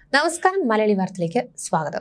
നമസ്കാരം മലയാളി വാർത്തയിലേക്ക് സ്വാഗതം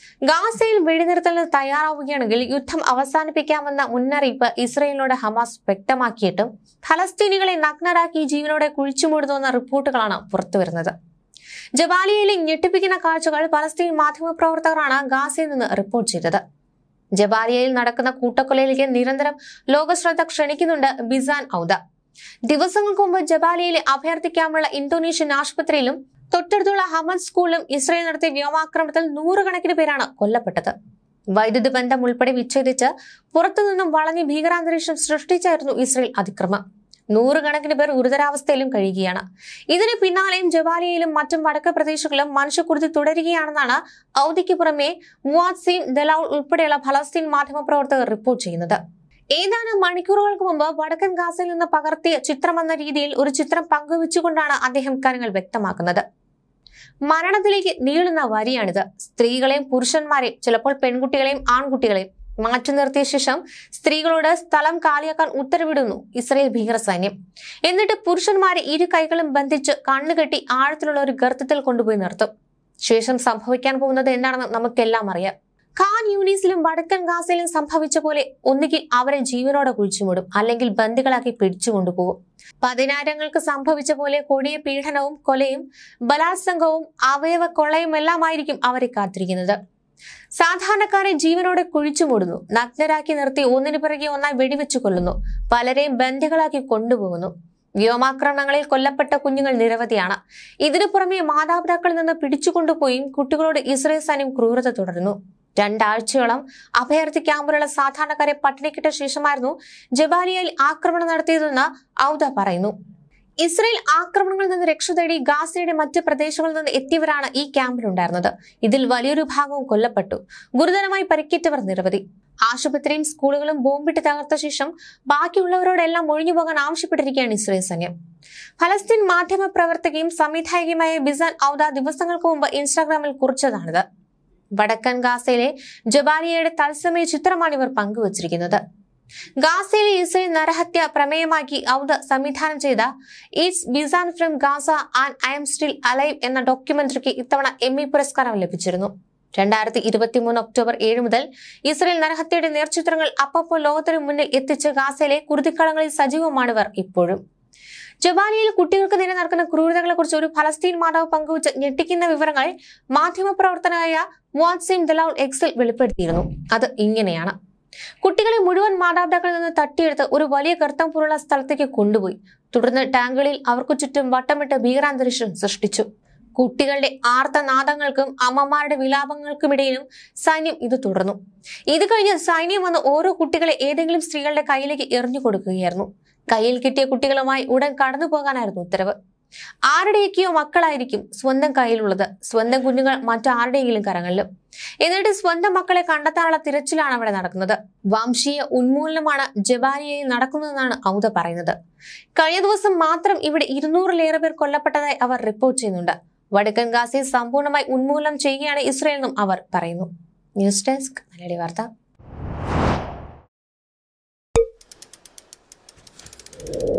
ഗാസയിൽ വെടിനിർത്തലിന് തയ്യാറാവുകയാണെങ്കിൽ യുദ്ധം അവസാനിപ്പിക്കാമെന്ന മുന്നറിയിപ്പ് ഇസ്രയേലിനോട് ഹമാസ് വ്യക്തമാക്കിയിട്ടും ഫലസ്തീനികളെ നഗ്നരാക്കി ജീവനോടെ കുഴിച്ചുമൂടുന്നുവെന്ന റിപ്പോർട്ടുകളാണ് പുറത്തുവരുന്നത് ജബാലിയയിലെ ഞെട്ടിപ്പിക്കുന്ന കാഴ്ചകൾ പലസ്തീൻ മാധ്യമപ്രവർത്തകരാണ് ഗാസയിൽ നിന്ന് റിപ്പോർട്ട് ചെയ്തത് ജബാലിയയിൽ നടക്കുന്ന കൂട്ടക്കൊലയിലേക്ക് നിരന്തരം ലോകശ്രദ്ധ ക്ഷണിക്കുന്നുണ്ട് ബിസാൻ ഔദ ദിവസങ്ങൾക്ക് മുമ്പ് ജബാലിയയിലെ അഭയാർത്ഥി ക്യാമ്പുള്ള ഇന്തോനേഷ്യൻ ആശുപത്രിയിലും തൊട്ടടുത്തുള്ള ഹമദ് സ്കൂളിലും ഇസ്രയേൽ നടത്തിയ വ്യോമാക്രമണത്തിൽ നൂറുകണക്കിന് പേരാണ് കൊല്ലപ്പെട്ടത് വൈദ്യുതി ബന്ധം ഉൾപ്പെടെ വിച്ഛേദിച്ച് പുറത്തുനിന്നും വളഞ്ഞ് ഭീകരാന്തരീക്ഷം സൃഷ്ടിച്ചായിരുന്നു ഇസ്രയേൽ അതിക്രമം നൂറുകണക്കിന് പേർ ഗുരുതരാവസ്ഥയിലും കഴിയുകയാണ് ഇതിന് പിന്നാലെയും ജവാലിയയിലും മറ്റും വടക്ക് പ്രദേശങ്ങളിലും മനുഷ്യക്കുരുതി തുടരുകയാണെന്നാണ് ഔദിക്ക് പുറമെ മുവാദ്സീൻ ദലൌൾ ഉൾപ്പെടെയുള്ള ഫലസ്തീൻ മാധ്യമപ്രവർത്തകർ റിപ്പോർട്ട് ചെയ്യുന്നത് ഏതാനും മണിക്കൂറുകൾക്ക് മുമ്പ് വടക്കൻ ഗാസയിൽ നിന്ന് പകർത്തിയ ചിത്രമെന്ന രീതിയിൽ ഒരു ചിത്രം പങ്കുവെച്ചുകൊണ്ടാണ് അദ്ദേഹം കാര്യങ്ങൾ വ്യക്തമാക്കുന്നത് മരണത്തിലേക്ക് നീളുന്ന വരിയാണിത് സ്ത്രീകളെയും പുരുഷന്മാരെയും ചിലപ്പോൾ പെൺകുട്ടികളെയും ആൺകുട്ടികളെയും മാറ്റി നിർത്തിയ ശേഷം സ്ത്രീകളോട് സ്ഥലം കാലിയാക്കാൻ ഉത്തരവിടുന്നു ഇസ്രയേൽ ഭീകര സൈന്യം എന്നിട്ട് പുരുഷന്മാരെ ഇരു കൈകളും ബന്ധിച്ച് കണ്ണുകെട്ടി ആഴത്തിലുള്ള ഒരു ഗർത്തത്തിൽ കൊണ്ടുപോയി നിർത്തും ശേഷം സംഭവിക്കാൻ പോകുന്നത് എന്താണെന്ന് നമുക്കെല്ലാം അറിയാം ഖാൻ യൂണീസിലും വടക്കൻ ഗാസയിലും സംഭവിച്ച പോലെ ഒന്നുകിൽ അവരെ ജീവനോടെ കുഴിച്ചുമൂടും അല്ലെങ്കിൽ ബന്ദികളാക്കി പിടിച്ചു കൊണ്ടുപോകും പതിനായിരങ്ങൾക്ക് സംഭവിച്ച പോലെ കൊടിയ പീഡനവും കൊലയും ബലാത്സംഗവും അവയവ കൊള്ളയും എല്ലാമായിരിക്കും അവരെ കാത്തിരിക്കുന്നത് സാധാരണക്കാരെ ജീവനോടെ കുഴിച്ചുമൂടുന്നു നഗ്നരാക്കി നിർത്തി ഒന്നിനു പിറകെ ഒന്നായി വെടിവെച്ചു കൊല്ലുന്നു പലരെയും ബന്ദികളാക്കി കൊണ്ടുപോകുന്നു വ്യോമാക്രമണങ്ങളിൽ കൊല്ലപ്പെട്ട കുഞ്ഞുങ്ങൾ നിരവധിയാണ് ഇതിനു പുറമെ മാതാപിതാക്കളിൽ നിന്ന് പിടിച്ചുകൊണ്ടുപോയും കുട്ടികളോട് ഇസ്രയേൽ സൈന്യം ക്രൂരത തുടരുന്നു രണ്ടാഴ്ചയോളം അഭയാർത്ഥി ക്യാമ്പിലുള്ള സാധാരണക്കാരെ പട്ടിണിക്കിട്ട ശേഷമായിരുന്നു ജബാലിയയിൽ ആക്രമണം നടത്തിയതെന്ന് ഔദ പറയുന്നു ഇസ്രയേൽ ആക്രമണങ്ങളിൽ നിന്ന് രക്ഷ തേടി ഗാസയുടെ മറ്റ് പ്രദേശങ്ങളിൽ നിന്ന് എത്തിയവരാണ് ഈ ക്യാമ്പിലുണ്ടായിരുന്നത് ഇതിൽ വലിയൊരു ഭാഗവും കൊല്ലപ്പെട്ടു ഗുരുതരമായി പരിക്കേറ്റവർ നിരവധി ആശുപത്രിയും സ്കൂളുകളും ബോംബിട്ട് തകർത്ത ശേഷം ബാക്കിയുള്ളവരോടെല്ലാം ഒഴിഞ്ഞു പോകാൻ ആവശ്യപ്പെട്ടിരിക്കുകയാണ് ഇസ്രയേൽ സൈന്യം ഫലസ്തീൻ മാധ്യമ പ്രവർത്തകയും സംവിധായകയുമായ ബിസാൻ ഔദ ദിവസങ്ങൾക്ക് മുമ്പ് ഇൻസ്റ്റാഗ്രാമിൽ കുറിച്ചതാണിത് വടക്കൻ ഗാസയിലെ ജബാലിയയുടെ തത്സമയ ചിത്രമാണ് ഇവർ പങ്കുവച്ചിരിക്കുന്നത് ഗാസയിലെ ഇസ്രയേൽ നരഹത്യ പ്രമേയമാക്കി ഔദ സംവിധാനം ചെയ്ത it's Bisan from Gaza and I'm still alive എന്ന ഡോക്യുമെന്ററിക്ക് ഇത്തവണ എമ്മി പുരസ്കാരം ലഭിച്ചിരുന്നു രണ്ടായിരത്തി ഇരുപത്തി മൂന്ന് ഒക്ടോബർ ഏഴ് മുതൽ ഇസ്രയേൽ നരഹത്യയുടെ നേർചിത്രങ്ങൾ അപ്പപ്പോൾ ലോകത്തിന് മുന്നിൽ എത്തിച്ച് ഗാസയിലെ കുരുതിക്കളങ്ങളിൽ സജീവമാണിവർ ഇപ്പോഴും ജബാലിയിൽ കുട്ടികൾക്ക് നേരെ നടക്കുന്ന ക്രൂരതകളെ കുറിച്ച് ഒരു ഫലസ്തീൻ മാതാവ് പങ്കുവച്ച് ഞെട്ടിക്കുന്ന വിവരങ്ങൾ മാധ്യമപ്രവർത്തനായ മുവാസിം ദലൌൾ എക്സിൽ വെളിപ്പെടുത്തിയിരുന്നു അത് ഇങ്ങനെയാണ് കുട്ടികളെ മുഴുവൻ മാതാപിതാക്കളിൽ നിന്ന് തട്ടിയെടുത്ത് ഒരു വലിയ ഗർത്തം പോലുള്ള സ്ഥലത്തേക്ക് കൊണ്ടുപോയി തുടർന്ന് ടാങ്കുകളിൽ അവർക്ക് ചുറ്റും വട്ടമിട്ട് ഭീകരാന്തരീക്ഷം സൃഷ്ടിച്ചു കുട്ടികളുടെ ആർത്തനാദങ്ങൾക്കും അമ്മമാരുടെ വിലാപങ്ങൾക്കുമിടയിലും സൈന്യം ഇത് തുടർന്നു ഇത് കഴിഞ്ഞ് സൈന്യം വന്ന് ഓരോ കുട്ടികളെ ഏതെങ്കിലും സ്ത്രീകളുടെ കയ്യിലേക്ക് എറിഞ്ഞു കൊടുക്കുകയായിരുന്നു കയ്യിൽ കിട്ടിയ കുട്ടികളുമായി ഉടൻ കടന്നു പോകാനായിരുന്നു ഉത്തരവ് ആരുടെയൊക്കെയോ മക്കളായിരിക്കും സ്വന്തം കയ്യിലുള്ളത് സ്വന്തം കുഞ്ഞുങ്ങൾ മറ്റാരുടെയെങ്കിലും കരങ്ങളിലും എന്നിട്ട് സ്വന്തം മക്കളെ കണ്ടെത്താനുള്ള തിരച്ചിലാണ് അവിടെ നടക്കുന്നത് വംശീയ ഉന്മൂലനമാണ് ജബാലിയയിൽ നടക്കുന്നതെന്നാണ് ഔദ പറയുന്നത് കഴിഞ്ഞ ദിവസം മാത്രം ഇവിടെ ഇരുന്നൂറിലേറെ പേർ കൊല്ലപ്പെട്ടതായി അവർ റിപ്പോർട്ട് ചെയ്യുന്നുണ്ട് വടക്കൻ ഗാസയെ സമ്പൂർണ്ണമായി ഉന്മൂലനം ചെയ്യുകയാണ് ഇസ്രയേൽ എന്നും അവർ പറയുന്നു ന്യൂസ് ഡെസ്ക് മലയാളി വാർത്ത